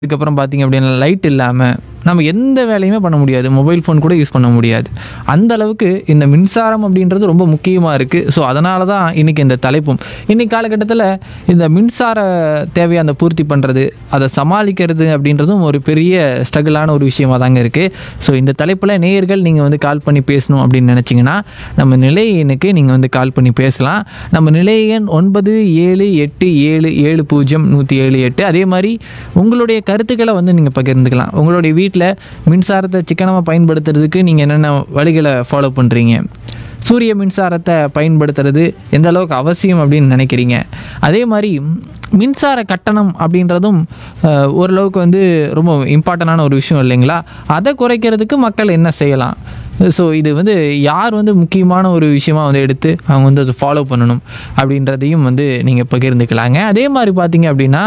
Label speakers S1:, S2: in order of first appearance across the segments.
S1: அதுக்கப்புறம் பார்த்தீங்க அப்படின்னா லைட் இல்லாமல் நம்ம எந்த வேலையுமே பண்ண முடியாது மொபைல் ஃபோன் கூட யூஸ் பண்ண முடியாது அந்த அளவுக்கு இந்த மின்சாரம் அப்படின்றது ரொம்ப முக்கியமாக இருக்குது ஸோ அதனால தான் இன்றைக்கி இந்த தலைப்பும் இன்றைக்கி காலகட்டத்தில் இந்த மின்சார தேவையை அந்த பூர்த்தி பண்ணுறது அதை சமாளிக்கிறது அப்படின்றதும் ஒரு பெரிய ஸ்ட்ரகிளான ஒரு விஷயமா தாங்க இருக்குது ஸோ இந்த தலைப்பில் நேயர்கள் நீங்கள் வந்து கால் பண்ணி பேசணும் அப்படின்னு நினச்சிங்கன்னா நம்ம நிலைய எண்ணுக்கு நீங்கள் வந்து கால் பண்ணி பேசலாம் நம்ம நிலைய எண் ஒன்பது ஏழு எட்டு ஏழு ஏழு பூஜ்ஜியம் நூற்றி ஏழு எட்டு அதே மாதிரி உங்களுடைய கருத்துக்களை வந்து நீங்கள் பகிர்ந்துக்கலாம் உங்களுடைய வீட்டில் மின்சாரத்தை சிக்கனமாக பயன்படுத்துறதுக்கு நீங்கள் என்னென்ன வழிகளை ஃபாலோ பண்ணுறீங்க சூரிய மின்சாரத்தை பயன்படுத்துறது எந்த அளவுக்கு அவசியம் அப்படின்னு நினைக்கிறீங்க அதே மாதிரி மின்சார கட்டணம் அப்படின்றதும் அஹ், ஓரளவுக்கு வந்து ரொம்ப இம்பார்ட்டண்டான ஒரு விஷயம் இல்லைங்களா அதை குறைக்கிறதுக்கு மக்கள் என்ன செய்யலாம் ஸோ இது வந்து யார் வந்து முக்கியமான ஒரு விஷயமா வந்து எடுத்து அவங்க வந்து அதை ஃபாலோ பண்ணணும் அப்படின்றதையும் வந்து நீங்கள் பகிர்ந்துக்கலாங்க அதே மாதிரி பார்த்தீங்க அப்படின்னா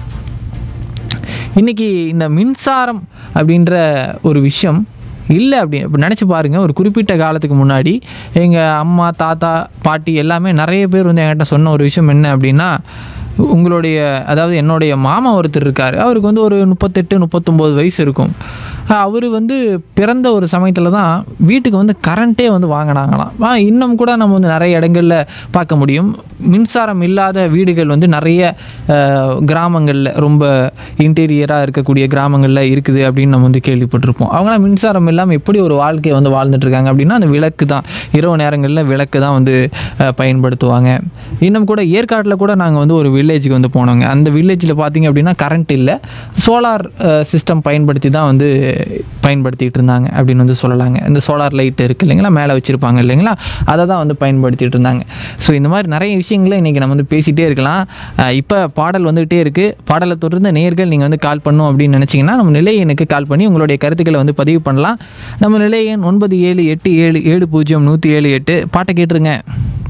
S1: இன்றைக்கி இந்த மின்சாரம் அப்படின்ற ஒரு விஷயம் இல்லை அப்படி இப்போ நினச்சி பாருங்கள் ஒரு குறிப்பிட்ட காலத்துக்கு முன்னாடி எங்கள் அம்மா தாத்தா பாட்டி எல்லாமே நிறைய பேர் வந்து என்கிட்ட சொன்ன ஒரு விஷயம் என்ன அப்படின்னா உங்களுடைய அதாவது என்னுடைய மாமா ஒருத்தர் இருக்கார் அவருக்கு வந்து ஒரு முப்பத்தெட்டு முப்பத்தொம்போது வயசு இருக்கும் அவர் வந்து பிறந்த ஒரு சமயத்தில் தான் வீட்டுக்கு வந்து கரண்ட்டே வந்து வாங்கினாங்களாம் ஆ, இன்னும் கூட நம்ம வந்து நிறைய இடங்களில் பார்க்க முடியும் மின்சாரம் இல்லாத வீடுகள் வந்து நிறைய கிராமங்களில் ரொம்ப இன்டீரியராக இருக்கக்கூடிய கிராமங்களில் இருக்குது அப்படின்னு நம்ம வந்து கேள்விப்பட்டிருப்போம் அவங்களாம் மின்சாரம் இல்லாமல் எப்படி ஒரு வாழ்க்கையை வந்து வாழ்ந்துட்டு இருக்காங்க அப்படின்னா அந்த விளக்கு தான் இரவு நேரங்களில் விளக்கு தான் வந்து அஹ், பயன்படுத்துவாங்க இன்னும் கூட ஏற்காட்டில் கூட நாங்கள் வந்து ஒரு வில்லேஜுக்கு வந்து போனோங்க அந்த வில்லேஜில் பார்த்தீங்க அப்படின்னா கரண்ட் இல்லை சோலார் சிஸ்டம் பயன்படுத்தி தான் வந்து பயன்படுத்திட்டு இருந்தாங்க அப்படின்னு வந்து சொல்லலாங்க இந்த சோலார் லைட் இருக்குது இல்லைங்களா மேலே வச்சுருப்பாங்க இல்லைங்களா அதை தான் வந்து பயன்படுத்திட்டு இருந்தாங்க ஸோ இந்த மாதிரி நிறைய விஷயங்களை இன்றைக்கி நம்ம வந்து பேசிகிட்டே இருக்கலாம் இப்போ பாடல் வந்துகிட்டே இருக்குது பாடலை தொடர்ந்து நேர்கள் நீங்கள் வந்து கால் பண்ணும் அப்படின்னு நினச்சிங்கன்னா நம்ம நிலைய எண்ணுக்கு கால் பண்ணி உங்களுடைய கருத்துக்களை வந்து பதிவு பண்ணலாம் நம்ம நிலைய எண் ஒன்பது ஏழு எட்டு ஏழு ஏழு பூஜ்ஜியம் நூற்றி ஏழு எட்டு பாட்டை கேட்டுருங்க